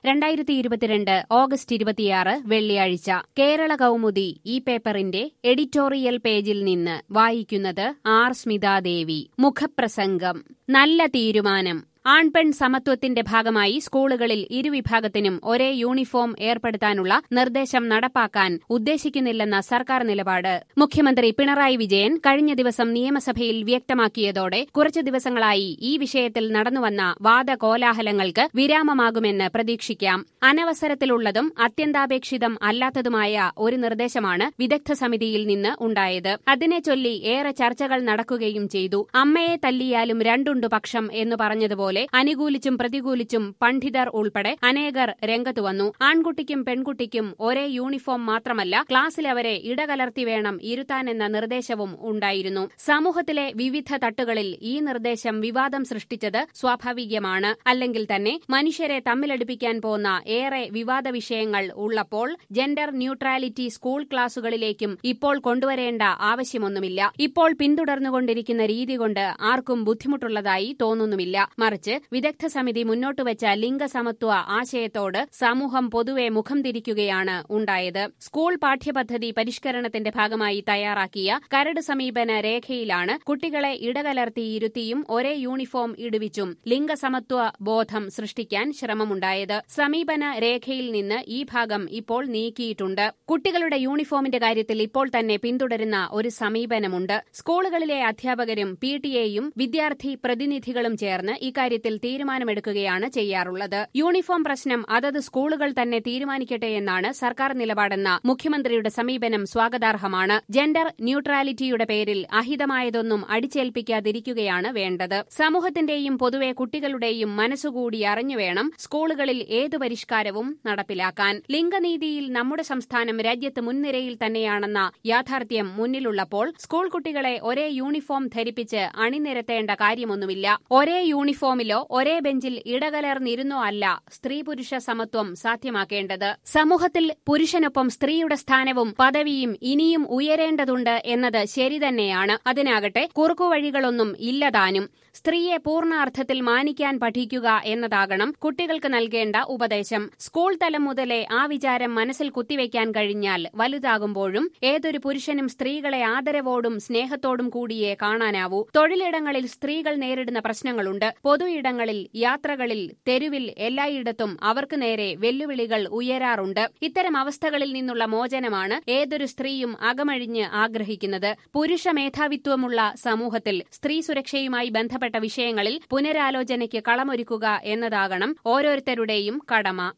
രണ്ടായിരത്തി ഇരുപത്തിരണ്ട് ഓഗസ്റ്റ് ഇരുപത്തിയാറ് വെള്ളിയാഴ്ച കേരള കൗമുദി ഈ പേപ്പറിന്റെ എഡിറ്റോറിയൽ പേജിൽ നിന്ന് വായിക്കുന്നത് ആർ സ്മിതാദേവി മുഖപ്രസംഗം നല്ല തീരുമാനം ആൺപെൺ സമത്വത്തിന്റെ ഭാഗമായി സ്കൂളുകളിൽ ഇരുവിഭാഗത്തിനും ഒരേ യൂണിഫോം ഏർപ്പെടുത്താനുള്ള നിർദ്ദേശം നടപ്പാക്കാൻ ഉദ്ദേശിക്കുന്നില്ലെന്ന സർക്കാർ നിലപാട് മുഖ്യമന്ത്രി പിണറായി വിജയൻ കഴിഞ്ഞ ദിവസം നിയമസഭയിൽ വ്യക്തമാക്കിയതോടെ കുറച്ചു ദിവസങ്ങളായി ഈ വിഷയത്തിൽ നടന്നുവന്ന വാദകോലാഹലങ്ങൾക്ക് വിരാമമാകുമെന്ന് പ്രതീക്ഷിക്കാം അനവസരത്തിലുള്ളതും അത്യന്താപേക്ഷിതം അല്ലാത്തതുമായ ഒരു നിർദ്ദേശമാണ് വിദഗ്ധ സമിതിയിൽ നിന്ന് ഉണ്ടായത് അതിനെ ചൊല്ലി ഏറെ ചർച്ചകൾ നടക്കുകയും ചെയ്തു അമ്മയെ തല്ലിയാലും രണ്ടുണ്ടു പക്ഷം എന്ന് പറഞ്ഞതുപോലെ പോലെ അനുകൂലിച്ചും പ്രതികൂലിച്ചും പണ്ഡിതർ ഉൾപ്പെടെ അനേകർ രംഗത്തു വന്നു ആൺകുട്ടിക്കും പെൺകുട്ടിക്കും ഒരേ യൂണിഫോം മാത്രമല്ല ക്ലാസ്സിൽ അവരെ ഇടകലർത്തി വേണം ഇരുത്താനെന്ന നിർദ്ദേശവും ഉണ്ടായിരുന്നു സമൂഹത്തിലെ വിവിധ തട്ടുകളിൽ ഈ നിർദ്ദേശം വിവാദം സൃഷ്ടിച്ചത് സ്വാഭാവികമാണ് അല്ലെങ്കിൽ തന്നെ മനുഷ്യരെ തമ്മിലടുപ്പിക്കാൻ പോന്ന ഏറെ വിവാദ വിഷയങ്ങൾ ഉള്ളപ്പോൾ ജെൻഡർ ന്യൂട്രാലിറ്റി സ്കൂൾ ക്ലാസുകളിലേക്കും ഇപ്പോൾ കൊണ്ടുവരേണ്ട ആവശ്യമൊന്നുമില്ല ഇപ്പോൾ പിന്തുടർന്നുകൊണ്ടിരിക്കുന്ന രീതി കൊണ്ട് ആർക്കും ബുദ്ധിമുട്ടുള്ളതായി തോന്നുന്നുമില്ല മറിച്ച് വിദഗ്ധ സമിതി മുന്നോട്ടുവച്ച ലിംഗസമത്വ ആശയത്തോട് സമൂഹം പൊതുവെ മുഖം തിരിക്കുകയാണ് ഉണ്ടായത് സ്കൂൾ പാഠ്യപദ്ധതി പരിഷ്കരണത്തിന്റെ ഭാഗമായി തയ്യാറാക്കിയ കരട് സമീപന രേഖയിലാണ് കുട്ടികളെ ഇടകലർത്തി ഇരുത്തിയും ഒരേ യൂണിഫോം ഇടുവിച്ചും ലിംഗസമത്വ ബോധം സൃഷ്ടിക്കാൻ ശ്രമമുണ്ടായത് സമീപന രേഖയിൽ നിന്ന് ഈ ഭാഗം ഇപ്പോൾ നീക്കിയിട്ടുണ്ട് കുട്ടികളുടെ യൂണിഫോമിന്റെ കാര്യത്തിൽ ഇപ്പോൾ തന്നെ പിന്തുടരുന്ന ഒരു സമീപനമുണ്ട് സ്കൂളുകളിലെ അധ്യാപകരും പി ടിഎയും വിദ്യാർത്ഥി പ്രതിനിധികളും ചേർന്ന് ഇക്കാര്യത്തിൽ തീരുമാനമെടുക്കുകയാണ് ചെയ്യാറുള്ളത് യൂണിഫോം പ്രശ്നം അതത് സ്കൂളുകൾ തന്നെ തീരുമാനിക്കട്ടെ എന്നാണ് സർക്കാർ നിലപാടെന്ന മുഖ്യമന്ത്രിയുടെ സമീപനം സ്വാഗതാർഹമാണ് ജെൻഡർ ന്യൂട്രാലിറ്റിയുടെ പേരിൽ അഹിതമായതൊന്നും അടിച്ചേൽപ്പിക്കാതിരിക്കുകയാണ് വേണ്ടത് സമൂഹത്തിന്റെയും പൊതുവെ കുട്ടികളുടെയും മനസ്സുകൂടി അറിഞ്ഞുവേണം സ്കൂളുകളിൽ ഏതു പരിഷ്കാരവും നടപ്പിലാക്കാൻ ലിംഗനീതിയിൽ നമ്മുടെ സംസ്ഥാനം രാജ്യത്ത് മുൻനിരയിൽ തന്നെയാണെന്ന യാഥാർത്ഥ്യം മുന്നിലുള്ളപ്പോൾ സ്കൂൾ കുട്ടികളെ ഒരേ യൂണിഫോം ധരിപ്പിച്ച് അണിനിരത്തേണ്ട കാര്യമൊന്നുമില്ല ഒരേ യൂണിഫോമിലോ ഒരേ ബെഞ്ചിൽ ഇടകലർന്നിരുന്നോ അല്ല സ്ത്രീ പുരുഷ സമത്വം സാധ്യമാക്കേണ്ടത് സമൂഹത്തിൽ പുരുഷനൊപ്പം സ്ത്രീയുടെ സ്ഥാനവും പദവിയും ഇനിയും ഉയരേണ്ടതുണ്ട് എന്നത് ശരി തന്നെയാണ് അതിനാകട്ടെ കുറുക്കുവഴികളൊന്നും ഇല്ലതാനും സ്ത്രീയെ പൂർണ്ണ അർത്ഥത്തിൽ മാനിക്കാൻ പഠിക്കുക എന്നതാകണം കുട്ടികൾക്ക് നൽകേണ്ട ഉപദേശം സ്കൂൾ തലം മുതലേ ആ വിചാരം മനസ്സിൽ കുത്തിവെക്കാൻ കഴിഞ്ഞാൽ വലുതാകുമ്പോഴും ഏതൊരു പുരുഷനും സ്ത്രീകളെ ആദരവോടും സ്നേഹത്തോടും കൂടിയേ കാണാനാവൂ തൊഴിലിടങ്ങളിൽ സ്ത്രീകൾ നേരിടുന്ന പ്രശ്നങ്ങളുണ്ട് പൊതു ഇടങ്ങളിൽ യാത്രകളിൽ തെരുവിൽ എല്ലായിടത്തും അവർക്ക് നേരെ വെല്ലുവിളികൾ ഉയരാറുണ്ട് ഇത്തരം അവസ്ഥകളിൽ നിന്നുള്ള മോചനമാണ് ഏതൊരു സ്ത്രീയും അകമഴിഞ്ഞ് ആഗ്രഹിക്കുന്നത് പുരുഷ മേധാവിത്വമുള്ള സമൂഹത്തിൽ സ്ത്രീ സുരക്ഷയുമായി ബന്ധപ്പെട്ട വിഷയങ്ങളിൽ പുനരാലോചനയ്ക്ക് കളമൊരുക്കുക എന്നതാകണം ഓരോരുത്തരുടെയും കടമ